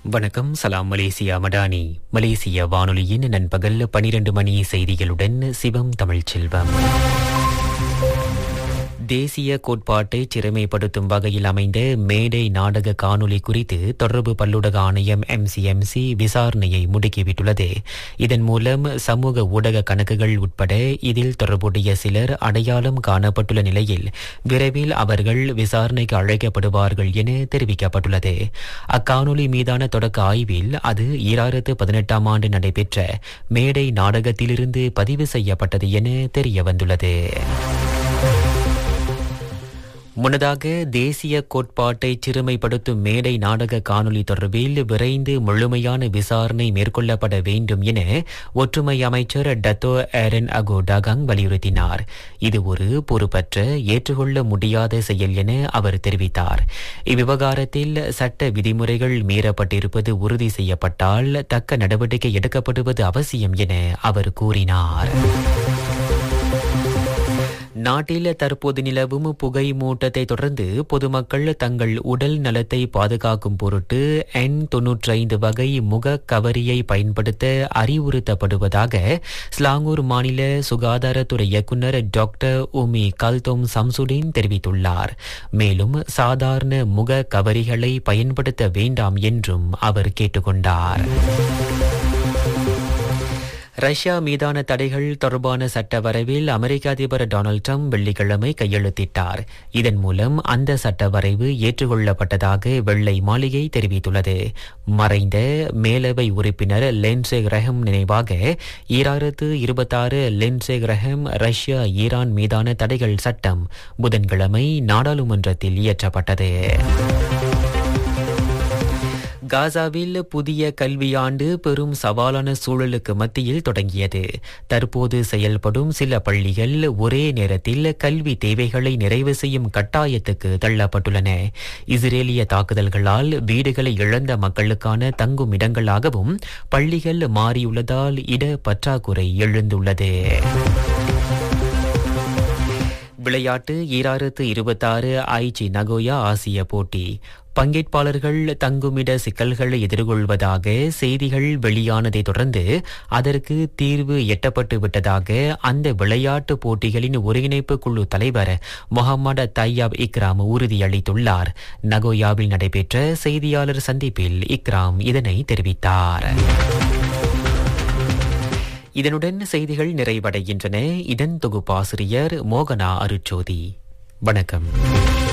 வணக்கம் சலாம் மலேசியா மடானி மலேசிய வானொலியின் நண்பகல் பனிரெண்டு மணி செய்திகளுடன் சிவம் தமிழ்ச்செல்வம் தேசிய கோட்பாட்டை சிறுமைப்படுத்தும் வகையில் அமைந்த மேடை நாடக காணொலி குறித்து தொடர்பு பல்லுடக ஆணையம் எம்சிஎம்சி விசாரணையை முடுக்கிவிட்டுள்ளது இதன் மூலம் சமூக ஊடக கணக்குகள் உட்பட இதில் தொடர்புடைய சிலர் அடையாளம் காணப்பட்டுள்ள நிலையில் விரைவில் அவர்கள் விசாரணைக்கு அழைக்கப்படுவார்கள் என தெரிவிக்கப்பட்டுள்ளது அக்காணொலி மீதான தொடக்க ஆய்வில் அது ஈராயிரத்து பதினெட்டாம் ஆண்டு நடைபெற்ற மேடை நாடகத்திலிருந்து பதிவு செய்யப்பட்டது என தெரிய வந்துள்ளது முன்னதாக தேசிய கோட்பாட்டை சிறுமைப்படுத்தும் மேடை நாடக காணொலி தொடர்பில் விரைந்து முழுமையான விசாரணை மேற்கொள்ளப்பட வேண்டும் என ஒற்றுமை அமைச்சர் டத்தோ ஏரன் அகோ டகாங் வலியுறுத்தினார் இது ஒரு பொறுப்பற்ற ஏற்றுக்கொள்ள முடியாத செயல் என அவர் தெரிவித்தார் இவ்விவகாரத்தில் சட்ட விதிமுறைகள் மீறப்பட்டிருப்பது உறுதி செய்யப்பட்டால் தக்க நடவடிக்கை எடுக்கப்படுவது அவசியம் என அவர் கூறினார் நாட்டில் தற்போது நிலவும் புகை மூட்டத்தை தொடர்ந்து பொதுமக்கள் தங்கள் உடல் நலத்தை பாதுகாக்கும் பொருட்டு என் தொன்னூற்றி ஐந்து வகை முக கவரியை பயன்படுத்த அறிவுறுத்தப்படுவதாக ஸ்லாங்கூர் மாநில சுகாதாரத்துறை இயக்குநர் டாக்டர் உமி கல்தோம் சம்சுடீன் தெரிவித்துள்ளார் மேலும் சாதாரண முக கவரிகளை பயன்படுத்த வேண்டாம் என்றும் அவர் கேட்டுக்கொண்டார் ரஷ்யா மீதான தடைகள் தொடர்பான சட்ட வரைவில் அமெரிக்க அதிபர் டொனால்டு ட்ரம்ப் வெள்ளிக்கிழமை கையெழுத்திட்டார் இதன் மூலம் அந்த சட்ட வரைவு ஏற்றுக்கொள்ளப்பட்டதாக வெள்ளை மாளிகை தெரிவித்துள்ளது மறைந்த மேலவை உறுப்பினர் லென்சே கிரஹம் நினைவாக ஈராயிரத்து இருபத்தாறு லென்சே கிரஹம் ரஷ்யா ஈரான் மீதான தடைகள் சட்டம் புதன்கிழமை நாடாளுமன்றத்தில் இயற்றப்பட்டது காசாவில் புதிய கல்வியாண்டு பெரும் சவாலான சூழலுக்கு மத்தியில் தொடங்கியது தற்போது செயல்படும் சில பள்ளிகள் ஒரே நேரத்தில் கல்வி தேவைகளை நிறைவு செய்யும் கட்டாயத்துக்கு தள்ளப்பட்டுள்ளன இஸ்ரேலிய தாக்குதல்களால் வீடுகளை இழந்த மக்களுக்கான தங்கும் இடங்களாகவும் பள்ளிகள் மாறியுள்ளதால் இட பற்றாக்குறை எழுந்துள்ளது விளையாட்டு ஈராயிரத்து இருபத்தாறு ஐச்சி நகோயா ஆசிய போட்டி பங்கேற்பாளர்கள் தங்குமிட சிக்கல்களை எதிர்கொள்வதாக செய்திகள் வெளியானதை தொடர்ந்து அதற்கு தீர்வு எட்டப்பட்டு விட்டதாக அந்த விளையாட்டு போட்டிகளின் ஒருங்கிணைப்பு குழு தலைவர் முகமது தையாப் இக்ராம் உறுதியளித்துள்ளார் நகோயாவில் நடைபெற்ற செய்தியாளர் சந்திப்பில் இக்ராம் இதனை தெரிவித்தார் இதனுடன் செய்திகள் நிறைவடைகின்றன இதன் தொகுப்பாசிரியர் மோகனா அருச்சோதி வணக்கம்